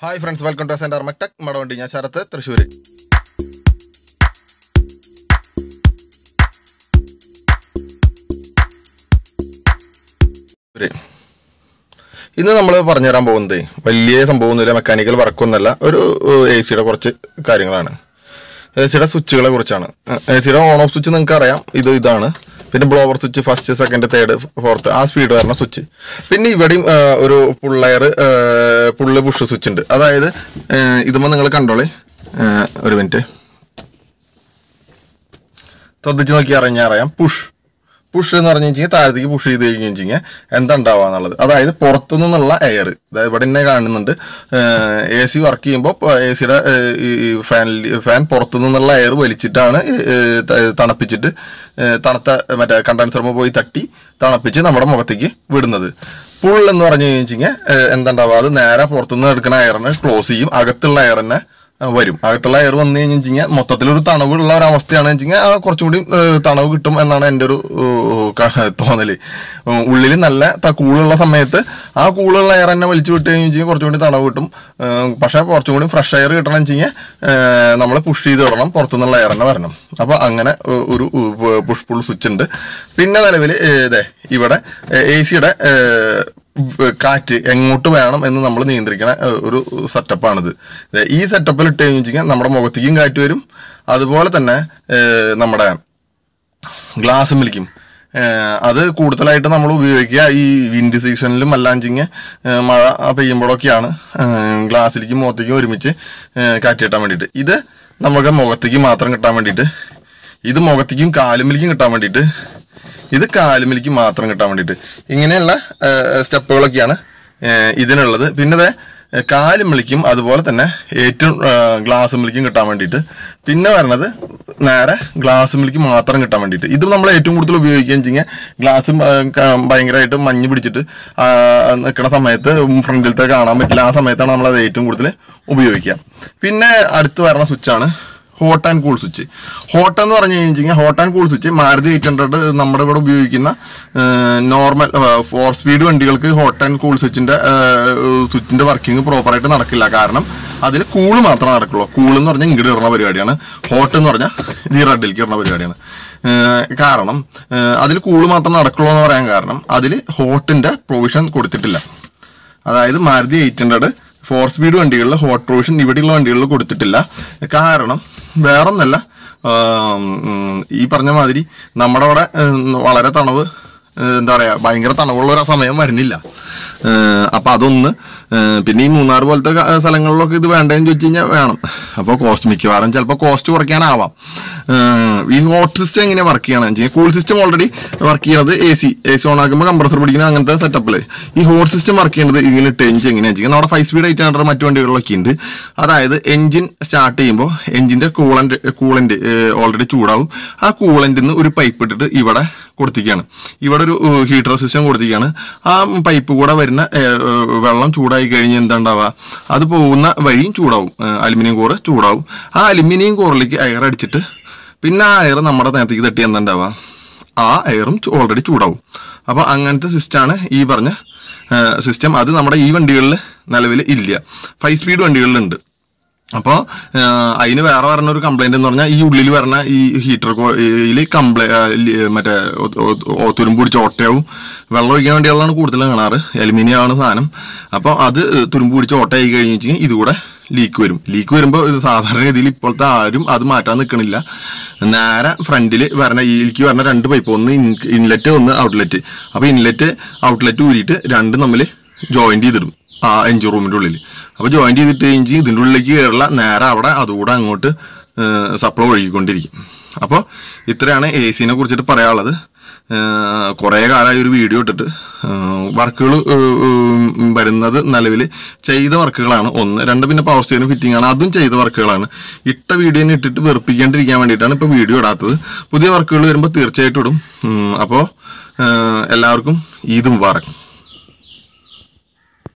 hi friends welcome to centre Mechtech മടവണ്ടി ഞാൻ ശരത്ത് തൃശ്ശൂർ ഇന്ന് നമ്മൾ പറഞ്ഞുതരാൻ പോകുന്നത് വലിയ സംഭവമൊന്നുമില്ല മെക്കാനിക്കൽ വർക്കൊന്നുമല്ല ഒരു എ സിയുടെ കുറച്ച് കാര്യങ്ങളാണ് എ സിയുടെ സ്വിച്ചുകളെ കുറിച്ചാണ് എ സിയുടെ ഓൺ ഓഫ് സ്വിച്ച് നിങ്ങൾക്ക് അറിയാം ഇത് ഇതാണ് പിന്നെ blower switch first second third fourth ആ സ്പീഡ് വരുന്ന സ്വിച്ച് പിന്നെ ഇവിടെയും ആ, ഒരു പുള്ളയർ പുള്ള് പുഷ് സ്വിച്ച് ഉണ്ട് അതായത് ഇതുമ്പോൾ നിങ്ങൾ കണ്ടോളേ ആ, ഒരു മിനിറ്റ് ശ്രദ്ധിച്ച് നോക്കി അറിഞ്ഞാൽ അറിയാം പുഷ് പുഷ് എന്ന് പറഞ്ഞു കഴിഞ്ഞാൽ താഴത്തേക്ക് പുഷ് ചെയ്ത് കഴിഞ്ഞ് കഴിഞ്ഞാൽ എന്താ ഉണ്ടാവുക എന്നുള്ളത് അതായത് പുറത്തു നിന്നുള്ള എയർ അതായത് ഇവിടെ തന്നെ കാണുന്നുണ്ട് എ സി വർക്ക് ചെയ്യുമ്പോൾ എ സിയുടെ ഈ ഫാനിൽ ഫാൻ പുറത്തു നിന്നുള്ള എയർ വലിച്ചിട്ടാണ് ഏ, ത- തണുപ്പിച്ചിട്ട് ഏ, തണുത്ത മറ്റേ കണ്ടൻസർമ പോയി തട്ടി തണുപ്പിച്ച് നമ്മുടെ മുഖത്തേക്ക് വിടുന്നത് പുൾ എന്ന് പറഞ്ഞു കഴിഞ്ഞാൽ എന്താ ഉണ്ടാവുക അത് നേരെ പുറത്തുനിന്ന് എടുക്കുന്ന എയറിനെ ക്ലോസ് ചെയ്യും അകത്തുള്ള എയറിനെ വരും അകത്തുള്ള എയർ വന്നു കഴിഞ്ഞ് കഴിഞ്ഞാൽ മൊത്തത്തിലൊരു തണവുള്ള ഒരു അവസ്ഥയാണ് വെച്ചാൽ ആ കുറച്ചും കൂടി ഏഹ്, തണവ് കിട്ടും എന്നാണ് എൻ്റെ ഒരു ഏഹ്, ക- തോന്നല് ഉം, ഉള്ളിൽ നല്ല ത- കൂളുള്ള സമയത്ത് ആ കൂളുള്ള എയർ തന്നെ വലിച്ചു വിട്ട് കഴിഞ്ഞ് കഴിഞ്ഞാൽ കുറച്ചും കൂടി തണവ് കിട്ടും ഏഹ്, പക്ഷേ കുറച്ചും കൂടി ഫ്രഷ് എയർ കിട്ടണം വെച്ച് കഴിഞ്ഞാൽ നമ്മൾ പുഷ് ചെയ്ത് വിടണം പുറത്തുനിന്നുള്ള എയർ തന്നെ വരണം അപ്പോൾ അങ്ങനെ ഏഹ്, ഒരു പുഷ് പുൾ സ്വിച്ച് ഉണ്ട് പിന്നെ നിലവിൽ ഇതേ ഇവിടെ എ സിയുടെ കാറ്റ് എങ്ങോട്ട് വേണം എന്ന് നമ്മൾ നിയന്ത്രിക്കണ ഏഹ്, ഒരു സെറ്റപ്പാണിത് ദേ, ഈ സെറ്റപ്പിൽ ഇട്ട് കഴിഞ്ഞാൽ നമ്മുടെ മുഖത്തേക്കും കാറ്റ് വരും അതുപോലെ തന്നെ ഏഹ്, നമ്മുടെ ഗ്ലാസ് മിൽക്കും അത് കൂടുതലായിട്ട് നമ്മൾ ഉപയോഗിക്കുക ഈ വിൻഡ് സീസണിലും അല്ലാഞ്ചിങ് മഴ പെയ്യുമ്പോഴൊക്കെയാണ് ഗ്ലാസ്സിലേക്കും മുഖത്തേക്കും ഒരുമിച്ച് ഏഹ്, കാറ്റ് കിട്ടാൻ വേണ്ടിയിട്ട് ഇത് നമ്മുടെ മുഖത്തേക്ക് മാത്രം കിട്ടാൻ വേണ്ടിയിട്ട് ഇത് മുഖത്തേക്കും കാലുമിലേക്കും കിട്ടാൻ വേണ്ടിയിട്ട് ഇത് കാലുമിലേക്ക് മാത്രം കിട്ടാൻ വേണ്ടിയിട്ട് ഇങ്ങനെയുള്ള സ്റ്റെപ്പുകളൊക്കെയാണ് ഏഹ്, ഇതിനുള്ളത് പിന്നെ ദേ, ഏഹ്, കാലുമിളിക്കും അതുപോലെ തന്നെ ഏറ്റവും ഗ്ലാസ് മിളിക്കും കിട്ടാൻ വേണ്ടിയിട്ട് പിന്നെ വരണത് നേരെ ഗ്ലാസ് മിളിക്ക് മാത്രം കിട്ടാൻ വേണ്ടിയിട്ട് ഇത് നമ്മൾ ഏറ്റവും കൂടുതൽ ഉപയോഗിക്കുകയും ചെയ്യുക ഗ്ലാസ് ഭയങ്കരമായിട്ട് മഞ്ഞ് പിടിച്ചിട്ട് നിൽക്കുന്ന സമയത്ത് ഫ്രണ്ടിലത്തെ കാണാൻ പറ്റില്ല ആ സമയത്താണ് നമ്മളത് ഏറ്റവും കൂടുതൽ ഉപയോഗിക്കുക പിന്നെ അടുത്ത് വരുന്ന സ്വിച്ചാണ് hot and cool switch hot എന്ന് പറഞ്ഞു കഴിഞ്ഞാൽ hot and cool switch Maruti eight hundred നമ്മുടെ ഇവിടെ ഉപയോഗിക്കുന്ന നോർമൽ ഫോർ സ്പീഡ് വണ്ടികൾക്ക് ഹോട്ട് ആൻഡ് കൂൾ സ്വിച്ചിന്റെ സ്വിച്ചിന്റെ വർക്കിംഗ് പ്രോപ്പറായിട്ട് നടക്കില്ല കാരണം അതിൽ കൂള് മാത്രമേ നടക്കുള്ളൂ കൂൾ എന്ന് പറഞ്ഞാൽ ഇങ്ങോട്ട് ഇടുന്ന പരിപാടിയാണ് ഹോട്ട് എന്ന് പറഞ്ഞാൽ ഇത് ഈ റെഡിലേക്ക് ഇടുന്ന പരിപാടിയാണ് ഏഹ് കാരണം അതിൽ കൂള് മാത്രം നടക്കുള്ളൂ എന്ന് പറയാൻ കാരണം അതിൽ ഹോട്ടിന്റെ പ്രൊവിഷൻ കൊടുത്തിട്ടില്ല അതായത് Maruti eight hundred four speed വണ്ടികളിൽ ഹോട്ട് പ്രൊവിഷൻ ഇവിടെയുള്ള വണ്ടികളിൽ കൊടുത്തിട്ടില്ല കാരണം വേറൊന്നല്ല ആം, ഉം, ഈ പറഞ്ഞ മാതിരി നമ്മുടെ അവിടെ ഉം, വളരെ തണവ് ഏഹ്, എന്താ പറയാ ഭയങ്കര തണവുള്ള ഒരു സമയം വരുന്നില്ല ഏഹ്, അപ്പൊ അതൊന്ന് ഏഹ്, പിന്നെ ഈ മൂന്നാർ പോലത്തെ ക- സ്ഥലങ്ങളിലൊക്കെ ഇത് വേണ്ടതെന്ന് ചോദിച്ചു കഴിഞ്ഞാൽ വേണം അപ്പോൾ കോസ്റ്റ് മിക്കവാറും ചിലപ്പോൾ കോസ്റ്റ് കുറയ്ക്കാനാവാം ഏഹ്, ഈ ഹോട്ട് സിസ്റ്റം എങ്ങനെ വർക്ക് ചെയ്യണം വെച്ചാൽ കൂൾ സിസ്റ്റം ഓൾറെഡി വർക്ക് ചെയ്യുന്നത് A C A C on ആക്കുമ്പോൾ കംപ്രസർ പിടിക്കുന്ന അങ്ങനത്തെ സെറ്റപ്പിൽ ഈ ഹോട്ട് സിസ്റ്റം വർക്ക് ചെയ്യുന്നത് ഇങ്ങനെ ഇട്ട് എഞ്ചിൻ എങ്ങനെയാണെന്ന് വെച്ചാൽ നമ്മുടെ ഫൈവ് സ്പീഡ് എയ്റ്റ് ഹൺഡ്രഡ് മറ്റു വണ്ടികളിലൊക്കെ ഉണ്ട് അതായത് എഞ്ചിൻ സ്റ്റാർട്ട് ചെയ്യുമ്പോൾ എഞ്ചിന്റെ കൂളന്റ് കൂളന്റ് ഓൾറെഡി ചൂടാവും ആ കൂളന്റിൽ നിന്ന് ഒരു പൈപ്പ് ഇട്ടിട്ട് ഇവിടെ കൊടുത്തിരിക്കുകയാണ് ഇവിടെ ഒരു ഹീറ്റർ സിസ്റ്റം കൊടുത്തിരിക്കുകയാണ് ആ പൈപ്പ് കൂടെ വരുന്ന ഏർ, വെള്ളം ചൂടായി കഴിഞ്ഞ് എന്താ ഉണ്ടാവുക അത് പോകുന്ന വഴിയും ചൂടാവും അലുമിനിയം കോറ് ചൂടാവും ആ അലുമിനിയം കോറിലേക്ക് എയർ അടിച്ചിട്ട് പിന്നെ ആ എയർ നമ്മുടെ നേരത്തേക്ക് തട്ടി എന്താ ഉണ്ടാവുക ആ എയറും ഓൾറെഡി ചൂടാവും അപ്പോൾ അങ്ങനത്തെ സിസ്റ്റമാണ് ഈ പറഞ്ഞ സിസ്റ്റം അത് നമ്മുടെ ഈ വണ്ടികളിൽ നിലവിൽ ഇല്ല ഫൈവ് സ്പീഡ് വണ്ടികളിലുണ്ട് അപ്പോൾ അതിന് വേറെ പറഞ്ഞ ഒരു കംപ്ലൈന്റ് എന്ന് പറഞ്ഞാൽ ഈ ഉള്ളിൽ വരുന്ന ഈ ഹീറ്റർ ഇതിൽ കംപ്ലൈ മറ്റേ ഒ- ഒ- ഒ- തുരുമ്പ് പിടിച്ച ഓട്ടയാവും വെള്ളം ഒഴിക്കാൻ വേണ്ടിയുള്ളതാണ് കൂടുതൽ കാണാറ് അലുമിനിയം ആണ് സാധനം അപ്പോൾ അത് തുരുമ്പ് പിടിച്ച ഓട്ടയായി കഴിഞ്ഞ് വെച്ചാൽ ഇതുകൂടെ ലീക്ക് വരും ലീക്ക് വരുമ്പോൾ ഇത് സാധാരണ രീതിയിൽ ഇപ്പോഴത്തെ ആരും അത് മാറ്റാൻ നിൽക്കണില്ല നേരെ ഫ്രണ്ടിൽ വരണ ഇതിലേക്ക് വരണ രണ്ട് പൈപ്പ് ഒന്ന് ഇൻലെറ്റ് ഒന്ന് ഔട്ട്ലെറ്റ് അപ്പോൾ ഇൻലെറ്റ് ഔട്ട്ലെറ്റ് ഊരിയിട്ട് രണ്ടും തമ്മിൽ ജോയിന്റ് ചെയ്തിടും ആ എൻജിൻ റൂമിൻ്റെ ഉള്ളിൽ അപ്പോൾ ജോയിന്റ് ചെയ്തിട്ട് കഴിഞ്ഞ് ഇതിൻ്റെ ഉള്ളിലേക്ക് കയറില്ല നേരെ അവിടെ അതുകൂടെ അങ്ങോട്ട് സപ്ലൈ ഒഴുകിക്കൊണ്ടിരിക്കും അപ്പോൾ ഇത്രയാണ് എ സിനെ കുറിച്ചിട്ട് പറയാനുള്ളത് കുറേ കാലമായി ഒരു വീഡിയോ ഇട്ടിട്ട് വർക്കുകൾ വരുന്നത് നിലവിൽ ചെയ്ത വർക്കുകളാണ് ഒന്ന് രണ്ട് പിന്നെ പവർ സ്റ്റേറിന് ഫിറ്റിംഗ് ആണ് അതും ചെയ്ത വർക്കുകളാണ് ഇട്ട വീഡിയോനെ ഇട്ടിട്ട് വെറുപ്പിക്കാണ്ടിരിക്കാൻ വേണ്ടിയിട്ടാണ് ഇപ്പോൾ വീഡിയോ ഇടാത്തത് പുതിയ വർക്കുകൾ വരുമ്പോൾ തീർച്ചയായിട്ടും ഇടും അപ്പോൾ എല്ലാവർക്കും ഈദ് മുബാറക്